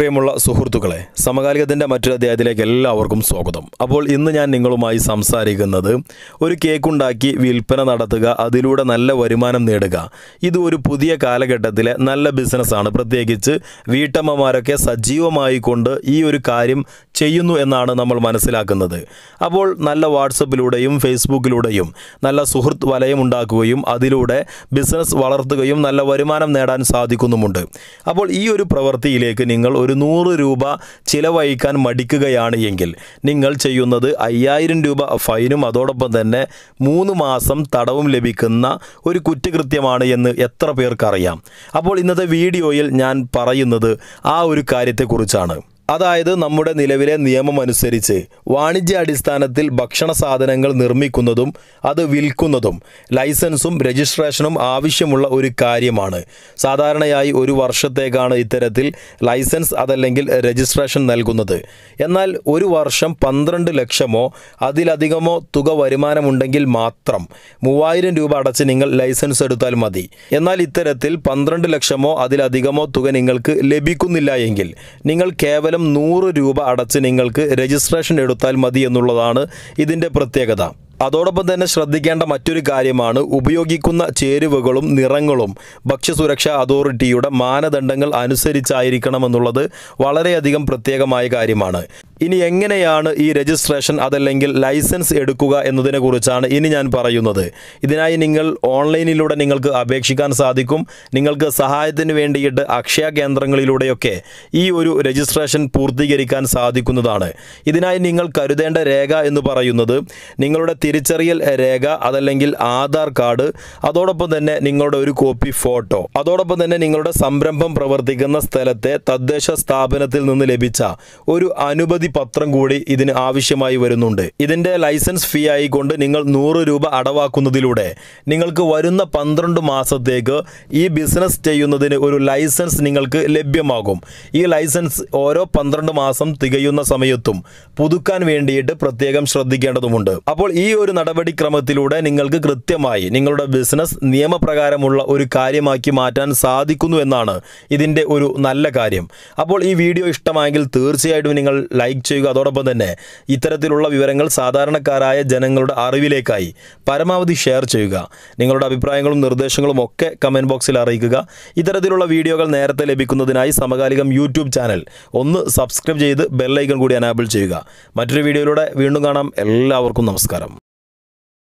പ്രിയമുള്ള സുഹൃത്തുക്കളെ സമകാലികത്തിൻ്റെ മറ്റൊരു അധ്യായത്തിലേക്ക് എല്ലാവർക്കും സ്വാഗതം അപ്പോൾ ഇന്ന് ഞാൻ നിങ്ങളുമായി സംസാരിക്കുന്നത് ഒരു കേക്ക് ഉണ്ടാക്കി വിൽപ്പന നടത്തുക അതിലൂടെ നല്ല വരുമാനം നേടുക ഇത് ഒരു പുതിയ കാലഘട്ടത്തിലെ നല്ല ബിസിനസ്സാണ് പ്രത്യേകിച്ച് വീട്ടമ്മമാരൊക്കെ സജീവമായി കൊണ്ട് ഈ ഒരു കാര്യം ചെയ്യുന്നു എന്നാണ് നമ്മൾ മനസ്സിലാക്കുന്നത് അപ്പോൾ നല്ല വാട്സപ്പിലൂടെയും ഫേസ്ബുക്കിലൂടെയും നല്ല സുഹൃത്ത് വലയം ഉണ്ടാക്കുകയും അതിലൂടെ ബിസിനസ് വളർത്തുകയും നല്ല വരുമാനം നേടാൻ സാധിക്കുന്നുമുണ്ട് അപ്പോൾ ഈ ഒരു പ്രവൃത്തിയിലേക്ക് നിങ്ങൾ ഒരു നൂറ് രൂപ ചിലവഴിക്കാൻ മടിക്കുകയാണ് എങ്കിൽ നിങ്ങൾ ചെയ്യുന്നത് അയ്യായിരം രൂപ ഫൈനും അതോടൊപ്പം തന്നെ മൂന്ന് മാസം തടവും ലഭിക്കുന്ന ഒരു കുറ്റകൃത്യമാണ് എന്ന് എത്ര പേർക്കറിയാം അപ്പോൾ ഇന്നത്തെ വീഡിയോയിൽ ഞാൻ പറയുന്നത് ആ ഒരു കാര്യത്തെക്കുറിച്ചാണ് അതായത് നമ്മുടെ നിലവിലെ നിയമം അനുസരിച്ച് വാണിജ്യ അടിസ്ഥാനത്തിൽ ഭക്ഷണ സാധനങ്ങൾ നിർമ്മിക്കുന്നതും അത് വിൽക്കുന്നതും ലൈസൻസും രജിസ്ട്രേഷനും ആവശ്യമുള്ള ഒരു കാര്യമാണ് സാധാരണയായി ഒരു വർഷത്തേക്കാണ് ഇത്തരത്തിൽ ലൈസൻസ് അതല്ലെങ്കിൽ രജിസ്ട്രേഷൻ നൽകുന്നത് എന്നാൽ ഒരു വർഷം പന്ത്രണ്ട് ലക്ഷമോ അതിലധികമോ തുക വരുമാനമുണ്ടെങ്കിൽ മാത്രം മൂവായിരം രൂപ അടച്ച് നിങ്ങൾ ലൈസൻസ് എടുത്താൽ മതി എന്നാൽ ഇത്തരത്തിൽ പന്ത്രണ്ട് ലക്ഷമോ അതിലധികമോ തുക നിങ്ങൾക്ക് ലഭിക്കുന്നില്ല എങ്കിൽ നിങ്ങൾ കേവലം നൂറ് രൂപ അടച്ച് നിങ്ങൾക്ക് രജിസ്ട്രേഷൻ എടുത്താൽ മതി എന്നുള്ളതാണ് ഇതിൻ്റെ പ്രത്യേകത അതോടൊപ്പം തന്നെ ശ്രദ്ധിക്കേണ്ട മറ്റൊരു കാര്യമാണ് ഉപയോഗിക്കുന്ന ചേരുവകളും നിറങ്ങളും ഭക്ഷ്യസുരക്ഷാ അതോറിറ്റിയുടെ മാനദണ്ഡങ്ങൾ അനുസരിച്ചായിരിക്കണമെന്നുള്ളത് വളരെയധികം പ്രത്യേകമായ കാര്യമാണ് ഇനി എങ്ങനെയാണ് ഈ രജിസ്ട്രേഷൻ അതല്ലെങ്കിൽ ലൈസൻസ് എടുക്കുക എന്നതിനെക്കുറിച്ചാണ് ഇനി ഞാൻ പറയുന്നത് ഇതിനായി നിങ്ങൾ ഓൺലൈനിലൂടെ നിങ്ങൾക്ക് അപേക്ഷിക്കാൻ സാധിക്കും നിങ്ങൾക്ക് സഹായത്തിന് വേണ്ടിയിട്ട് അക്ഷയ കേന്ദ്രങ്ങളിലൂടെയൊക്കെ ഈ ഒരു രജിസ്ട്രേഷൻ പൂർത്തീകരിക്കാൻ സാധിക്കുന്നതാണ് ഇതിനായി നിങ്ങൾ കരുതേണ്ട രേഖ എന്ന് പറയുന്നത് നിങ്ങളുടെ തിരിച്ചറിയൽ രേഖ അതല്ലെങ്കിൽ ആധാർ കാർഡ് അതോടൊപ്പം തന്നെ നിങ്ങളുടെ ഒരു കോപ്പി ഫോട്ടോ അതോടൊപ്പം തന്നെ നിങ്ങളുടെ സംരംഭം പ്രവർത്തിക്കുന്ന സ്ഥലത്തെ തദ്ദേശ സ്ഥാപനത്തിൽ നിന്ന് ലഭിച്ച ഒരു അനുമതി പത്രം കൂടി ഇതിന് ആവശ്യമായി വരുന്നുണ്ട് ഇതിന്റെ ലൈസൻസ് ഫീ ആയിക്കൊണ്ട് നിങ്ങൾ നൂറ് രൂപ അടവാക്കുന്നതിലൂടെ നിങ്ങൾക്ക് വരുന്ന പന്ത്രണ്ട് മാസത്തേക്ക് ഈ ബിസിനസ് ചെയ്യുന്നതിന് ഒരു ലൈസൻസ് നിങ്ങൾക്ക് ലഭ്യമാകും ഈ ലൈസൻസ് ഓരോ പന്ത്രണ്ട് മാസം തികയുന്ന സമയത്തും പുതുക്കാൻ വേണ്ടിയിട്ട് പ്രത്യേകം ശ്രദ്ധിക്കേണ്ടതുമുണ്ട് അപ്പോൾ ഈ ഒരു നടപടിക്രമത്തിലൂടെ നിങ്ങൾക്ക് കൃത്യമായി നിങ്ങളുടെ ബിസിനസ് നിയമപ്രകാരമുള്ള ഒരു കാര്യമാക്കി മാറ്റാൻ സാധിക്കുന്നു എന്നാണ് ഇതിൻ്റെ ഒരു നല്ല കാര്യം അപ്പോൾ ഈ വീഡിയോ ഇഷ്ടമായെങ്കിൽ തീർച്ചയായിട്ടും നിങ്ങൾ ലൈക്ക് ചെയ്യുക അതോടൊപ്പം തന്നെ ഇത്തരത്തിലുള്ള വിവരങ്ങൾ സാധാരണക്കാരായ ജനങ്ങളുടെ അറിവിലേക്കായി പരമാവധി ഷെയർ ചെയ്യുക നിങ്ങളുടെ അഭിപ്രായങ്ങളും നിർദ്ദേശങ്ങളും ഒക്കെ കമൻറ്റ് ബോക്സിൽ അറിയിക്കുക ഇത്തരത്തിലുള്ള വീഡിയോകൾ നേരത്തെ ലഭിക്കുന്നതിനായി സമകാലികം യൂട്യൂബ് ചാനൽ ഒന്ന് സബ്സ്ക്രൈബ് ചെയ്ത് ബെല്ലൈക്കൺ കൂടി അനാബിൾ ചെയ്യുക മറ്റൊരു വീഡിയോയിലൂടെ വീണ്ടും കാണാം എല്ലാവർക്കും നമസ്കാരം